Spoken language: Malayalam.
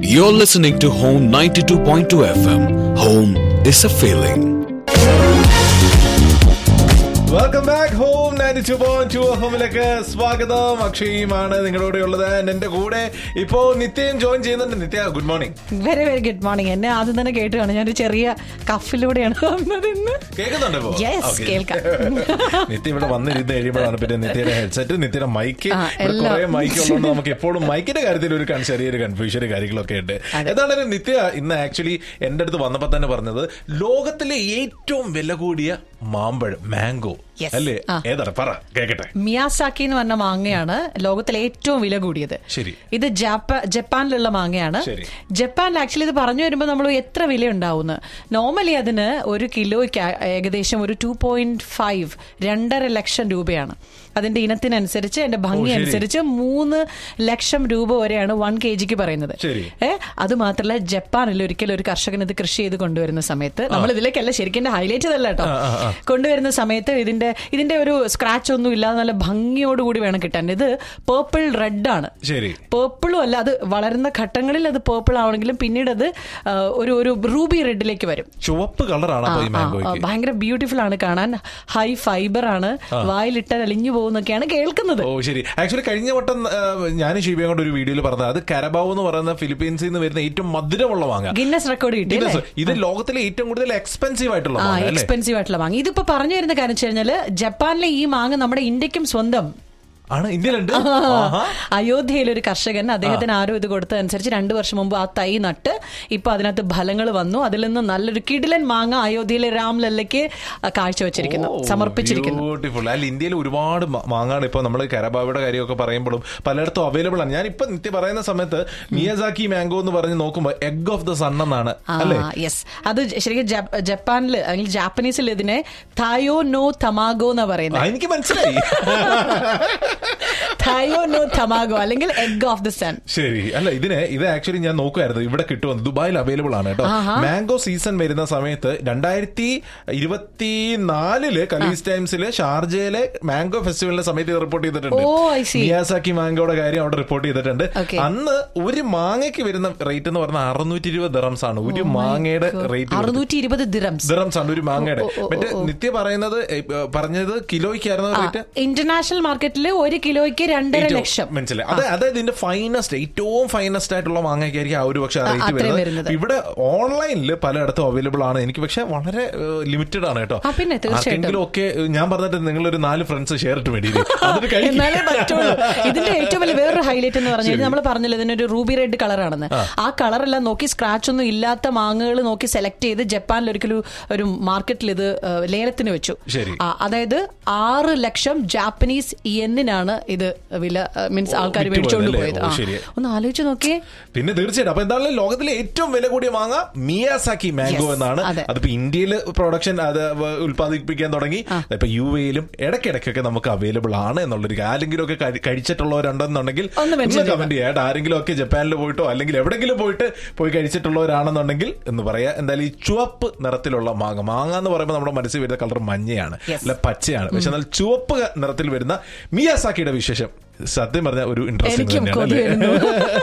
You're listening to Home 92.2 FM. Home is a feeling. Welcome back home ninety two point two ഹോമിലേക്ക് സ്വാഗതം അക്ഷയുമാണ് നിങ്ങളോട് ഉള്ളത് And എന്റെ കൂടെ ഇപ്പോ നിത്യയും ജോയിൻ ചെയ്യുന്നുണ്ട് Nithya good morning very very good morning എന്നെ ആദ്യം തന്നെ കേട്ടുകയാണ് ഞാനൊരു ചെറിയ കഫിലൂടെയാണ് വന്നത് ഇന്ന് കേൾക്കുന്നുണ്ടോ ഇപ്പോ? Yes, Okay. കേൾക്കാം. നിത്യ ഇവിടെ വന്നിരുന്ന് കഴിയുമ്പോഴാണ് പിന്നെ നിത്യയുടെ ഹെഡ്സെറ്റ് നിത്യയുടെ മൈക്ക് ആ, എല്ലാം. കുറെ മൈക്ക് ഉള്ളതുകൊണ്ട് നമുക്ക് എപ്പോഴും മൈക്കിന്റെ കാര്യത്തിൽ ഒരു കൺ- ചെറിയൊരു കൺഫ്യൂഷൻ കാര്യങ്ങളൊക്കെ ഉണ്ട് ഏതാണെങ്കിലും നിത്യ ഇന്ന് ആക്ച്വലി എന്റെ അടുത്ത് വന്നപ്പോ തന്നെ പറഞ്ഞത് ലോകത്തിലെ ഏറ്റവും വില കൂടിയ മാമ്പഴം മാംഗോ Yes. അല്ലേ ആ. ഏതാണ് പറ കേക്കട്ടെ മിയാസാക്കി എന്ന് പറഞ്ഞ മാങ്ങയാണ് ലോകത്തിലെ ഏറ്റവും വില കൂടിയത് ശരി. ഇത് ജാപ്പ ജപ്പാനിലുള്ള മാങ്ങയാണ് ശരി. ജപ്പാനിൽ ആക്ച്വലി ഇത് പറഞ്ഞു വരുമ്പോൾ നമ്മൾ എത്ര വില ഉണ്ടാവുന്നു നോർമലി അതിന് ഒരു കിലോയ്ക്ക് ആ- ഏകദേശം ഒരു ടു പോയിന്റ് ഫൈവ് രണ്ടര ലക്ഷം രൂപയാണ് അതിന്റെ ഇനത്തിനനുസരിച്ച് അതിന്റെ ഭംഗി ശരി. അനുസരിച്ച് മൂന്ന് ലക്ഷം രൂപ വരെയാണ് വൺ കെ ജിക്ക് പറയുന്നത് ശരി. ഏ അത് മാത്രമല്ല ജപ്പാനിൽ ഒരിക്കലും ഒരു കർഷകൻ ഇത് കൃഷി ചെയ്ത് കൊണ്ടുവരുന്ന സമയത്ത് നമ്മൾ ഇതിലേക്കല്ല ശരിക്കും ഹൈലൈറ്റ് ഇതല്ല കേട്ടോ കൊണ്ടുവരുന്ന സമയത്ത് ഇതിന്റെ ഇതിന്റെ ഒരു സ്ക്രാച്ച് ഒന്നും ഇല്ലാതെ നല്ല ഭംഗിയോടുകൂടി വേണം കിട്ടാൻ ഇത് പേർപ്പിൾ റെഡ് ആണ് ശരി പേർപ്പിളും അല്ല അത് വളരുന്ന ഘട്ടങ്ങളിൽ അത് പേർപ്പിൾ ആവണമെങ്കിലും പിന്നീട് അത് ആ, ഒരു ഒരു റൂബി റെഡിലേക്ക് വരും ചുവപ്പ് കളറാണ് ആ, അപ്പൊ ഈ ആ, ആ, മാംഗോയ്ക്ക് ഭയങ്കര ബ്യൂട്ടിഫുൾ ആണ് കാണാൻ ഹൈ ഫൈബർ ആണ് വായിലിട്ടാൽ അലിഞ്ഞു പോകുന്നൊക്കെയാണ് കേൾക്കുന്നത് ഓ ശരി ആക്ച്വലി കഴിഞ്ഞ വട്ടം ഞാൻ ഷീബയും കൊണ്ട് ഒരു വീഡിയോയിൽ പറഞ്ഞത് അത് കരബാവ് എന്ന് പറയുന്ന ഫിലിപ്പീൻസിൽ നിന്ന് വരുന്ന ഏറ്റവും മധുരമുള്ള മാങ്ങ ഗിന്നസ് റെക്കോർഡ് കിട്ടി അല്ലേ? Guinness. ഇത് ലോകത്തിലെ ഏറ്റവും കൂടുതൽ എക്സ്പെൻസീവ് ആയിട്ടുള്ള ആ മാങ്ങ അല്ലേ എക്സ്പെൻസീവ് ആയിട്ടുള്ള മാങ്ങ ഇതിപ്പോ പറഞ്ഞു വരുന്ന കാര്യം വെച്ച് കഴിഞ്ഞാല് ജപ്പാനിലെ ഈ മാങ്ങ നമ്മുടെ ഇന്ത്യക്കും സ്വന്തം ആണ് ഇന്ത്യയിലുണ്ട് ആഹാ. അയോധ്യയിലെ ഒരു കർഷകൻ അദ്ദേഹത്തിന് ആരോ ഇത് കൊടുത്തതനുസരിച്ച് രണ്ടു വർഷം മുമ്പ് ആ തൈ നട്ട് ഇപ്പൊ അതിനകത്ത് ഫലങ്ങൾ വന്നു അതിൽ നിന്ന് നല്ലൊരു കിടിലൻ മാങ്ങ അയോധ്യയിലെ രാംലല്ലയ്ക്ക് കാഴ്ചവെച്ചിരിക്കുന്നു ഓ, സമർപ്പിച്ചിരിക്കുന്നു ബ്യൂട്ടിഫുൾ അല്ല ഇന്ത്യയിൽ ഒരുപാട് മ- മാങ്ങാണ് ഇപ്പൊ നമ്മൾ കരബാവയുടെ കാര്യമൊക്കെ പറയുമ്പോഴും പലയിടത്തും അവൈലബിൾ ആണ് ഞാൻ ഇപ്പൊ നിത്യ പറയുന്ന സമയത്ത് മിയസാക്കി മാംഗോ എന്ന് പറഞ്ഞ് നോക്കുമ്പോൾ എഗ് ഓഫ് ദ സൺ എന്നാണ് അല്ലേ യെസ് അത് ശരിക്കും ജപ്- ജപ്പാനില് അല്ലെങ്കിൽ ജാപ്പനീസിൽ ഇതിനെ തായോ നോ തമാഗോ എന്നാ ആ, പറയുന്നത് എനിക്ക് മനസ്സിലായി തായോ നോ തമാഗോ അല്ലെങ്കിൽ എഗ് ഓഫ് ദ സൺ ശരി അല്ല ഇതിന് ഇത് ആക്ച്വലി ഞാൻ നോക്കുമായിരുന്നു ഇവിടെ കിട്ടുമെന്ന് ദുബായിൽ അവൈലബിൾ ആണ് കേട്ടോ മാംഗോ സീസൺ വരുന്ന സമയത്ത് രണ്ടായിരത്തി ഇരുപത്തിനാലില് കലീസ് ടൈംസില് ഷാർജയിലെ മാംഗോ ഫെസ്റ്റിവലിന്റെ സമയത്ത് ഇത് റിപ്പോർട്ട് ചെയ്തിട്ടുണ്ട് ഓ, I see. മിയാസാക്കി മാംഗോയുടെ കാര്യം അവിടെ റിപ്പോർട്ട് ചെയ്തിട്ടുണ്ട് Okay. അന്ന് ഒരു മാങ്ങയ്ക്ക് വരുന്ന റേറ്റ് എന്ന് പറഞ്ഞാൽ അറുന്നൂറ്റി ഇരുപത് ദിറംസ് ആണ് ഒരു മാങ്ങയുടെ റേറ്റ് അറുന്നൂറ്റി ഇരുപത് ദിറംസ് ദിറംസ് ആണ് ഒരു മാങ്ങയുടെ ഓ, ഓ, ഓ, മറ്റേ ഓ. നിത്യ പറയുന്നത് ഏ, പറഞ്ഞത് കിലോയ്ക്കായിരുന്നു റേറ്റ് ഇന്റർനാഷണൽ മാർക്കറ്റിൽ ഒരു കിലോയ്ക്ക് രണ്ടര ഏറ്റവും- ലക്ഷം മനസ്സിലായി അതെ അതായത് ഇതിന്റെ ഫൈനസ്റ്റ് ഏറ്റവും ഫൈനസ്റ്റ് ആയിട്ടുള്ള മാങ്ങയ്ക്കായിരിക്കും ആ ഒരു പക്ഷെ റേറ്റ് അത്രയും വരുന്നത് വരുന്നത്. ഇവിടെ ഓൺലൈനിൽ പലയിടത്തും അവൈലബിൾ ആണ് എനിക്ക് പക്ഷെ വളരെ ലിമിറ്റഡ് ആണ് കേട്ടോ ആ, പിന്നെ തീർച്ചയായിട്ടും. ആർക്കെങ്കിലും ഒക്കെ ഏഹ്, ഞാൻ പറഞ്ഞിട്ട് നിങ്ങൾ ഒരു നാല് ഫ്രണ്ട്സ് ഷെയർ ഇട്ട് വേണ്ടി എന്നാലേ പറ്റുള്ളൂ ഇതിന്റെ ഏറ്റവും വലിയ വേറൊരു ഹൈലൈറ്റ് എന്ന് പറഞ്ഞു കഴിഞ്ഞാൽ നമ്മൾ പറഞ്ഞില്ല ഇതിനൊരു റൂബി റെഡ് കളറാണെന്ന് ആ കളറെല്ലാം നോക്കി സ്ക്രാച്ച് ഒന്നും ഇല്ലാത്ത മാങ്ങകൾ നോക്കി സെലക്ട് ചെയ്ത് ജപ്പാനിൽ ഒരിക്കലും ഒരു മാർക്കറ്റിൽ ഇത് ആ, ലേലത്തിന് വെച്ചു ശരി. ആ, അതായത് ആറ് ലക്ഷം ജാപ്പനീസ് യെന്നിനാണ് ഇത് വില മീൻസ് ആൾക്കാർ വിറ്റുപോയത് മേടിച്ചോണ്ട് അല്ലേ? പോയത് ഓ, ആ. ശരി. ഒന്ന് ആലോചിച്ച് നോക്കിയേ പിന്നെ തീർച്ചയായിട്ടും അപ്പൊ എന്തായാലും ലോകത്തിലെ ഏറ്റവും വില കൂടിയ മാങ്ങ മിയാസാക്കി മാംഗോ Yes, എന്നാണ് അതെ. അതിപ്പോ ഇന്ത്യയിൽ പ്രൊഡക്ഷൻ അത് വ- ഉൽപ്പാദിപ്പിക്കാൻ തുടങ്ങി ഇപ്പൊ യു എയിലും ഇടയ്ക്കിടയ്ക്കൊക്കെ നമുക്ക് അവൈലബിൾ ആണ് എന്നുള്ളൊരു കാര്യം. ആരെങ്കിലും ഒക്കെ കഴി- കഴിച്ചിട്ടുള്ളവരുണ്ടെന്നുണ്ടെങ്കിൽ ഒന്ന് mention ചെയ്യുക. കമന്റ് ചെയ്യാം ആരെങ്കിലും ഒക്കെ ജപ്പാനിൽ പോയിട്ടോ അല്ലെങ്കിൽ എവിടെങ്കിലും പോയിട്ട് പോയി കഴിച്ചിട്ടുള്ളവരാണെന്നുണ്ടെങ്കിൽ എന്ന് പറയാ എന്തായാലും ഈ ചുവപ്പ് നിറത്തിലുള്ള മാങ്ങ മാങ്ങ എന്ന് പറയുമ്പോൾ നമ്മുടെ മനസ്സിൽ വരുന്ന കളർ മഞ്ഞയാണ് Yes. അല്ല പച്ചയാണ് പക്ഷെ എന്നാൽ ചുവപ്പ് നിറത്തിൽ വരുന്ന മിയാസാക്കിയുടെ വിശേഷം സത്യം പറഞ്ഞ ഒരു ഇൻട്രസ്റ്റിംഗ് എനിക്കും തന്നെയാണ് കൊതി അല്ലേ? വരുന്നു